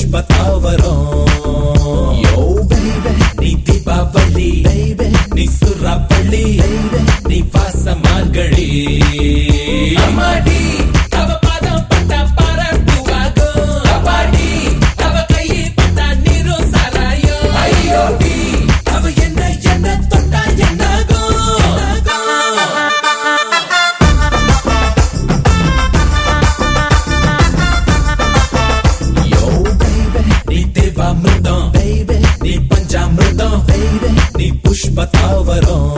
புஷ்ப தாவரம் யோ baby நீ தீபாவளி baby நீ சுறாப்பள்ளி baby நீ வாச மார்கழி அம்மாடி அவ பாதம் பட்டா பரப்புவாகும் அப்பாடி அவ கையை பட்டா நீரும் சாராயம் ஐயோடி அவ என்ன என்ன தொட்டா என்னாகும் யோ baby நீ தேவாமிர்தம் baby நீ பஞ்சாமிர்தம் baby நீ புஷ்ப தாவரம்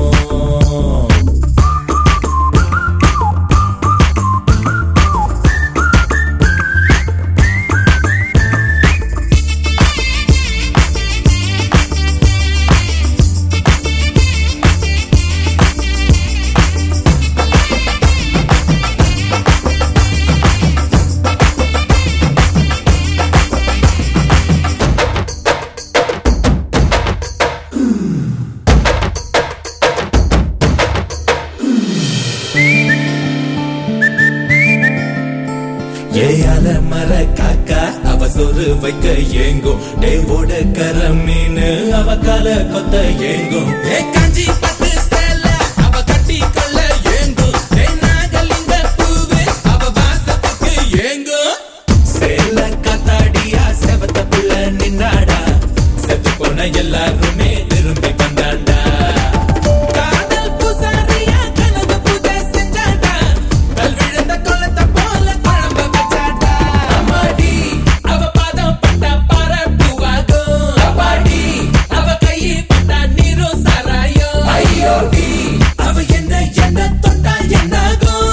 ஏ அலமர காக்கா அவ சொரு வைக்க ஏங்கும் டேவோட கர மீன் அவ கால கொத்த ஏங்கும் ஏ காஞ்சி பட்டு சேல அவ கட்டி கொள்ள ஏங்கும் ஏ நாகலிங்க பூவு அவ வாசத்துக்கு ஏங்கும் சேல காத்தாடியா செவத்த புள்ள நின்னாடா செத்து போன எல்லாருமே திரும்பி வந்தாண்டா காதல் பூசாரியா கனவு பூஜை செஞ்சாண்டா கல் விழுந்த கொளத்தை போல குழம்ப வச்சாண்டா அம்மாடி அவ பாதம் பட்டா பரப்புவாகும் அப்பாடி அவ கையை பட்டா நீரும் சாராயம் ஐயோடி அவ என்ன என்ன தொட்டா என்னாகும்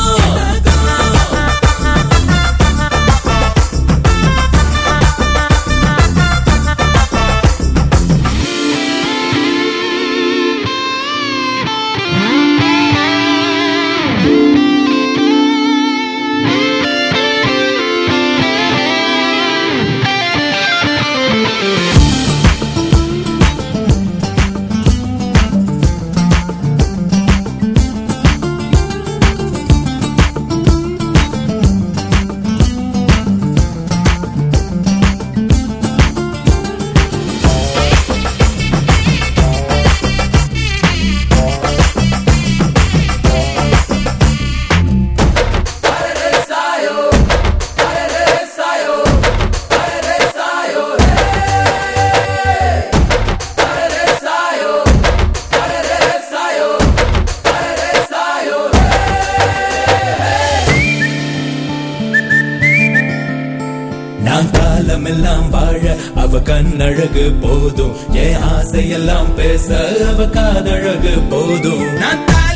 நான் காலமெல்லாம் வாழ அவ கண்ணழகு போதும் என் ஆசையெல்லாம் பேச அவ காதழகு போதும் நான் தாய்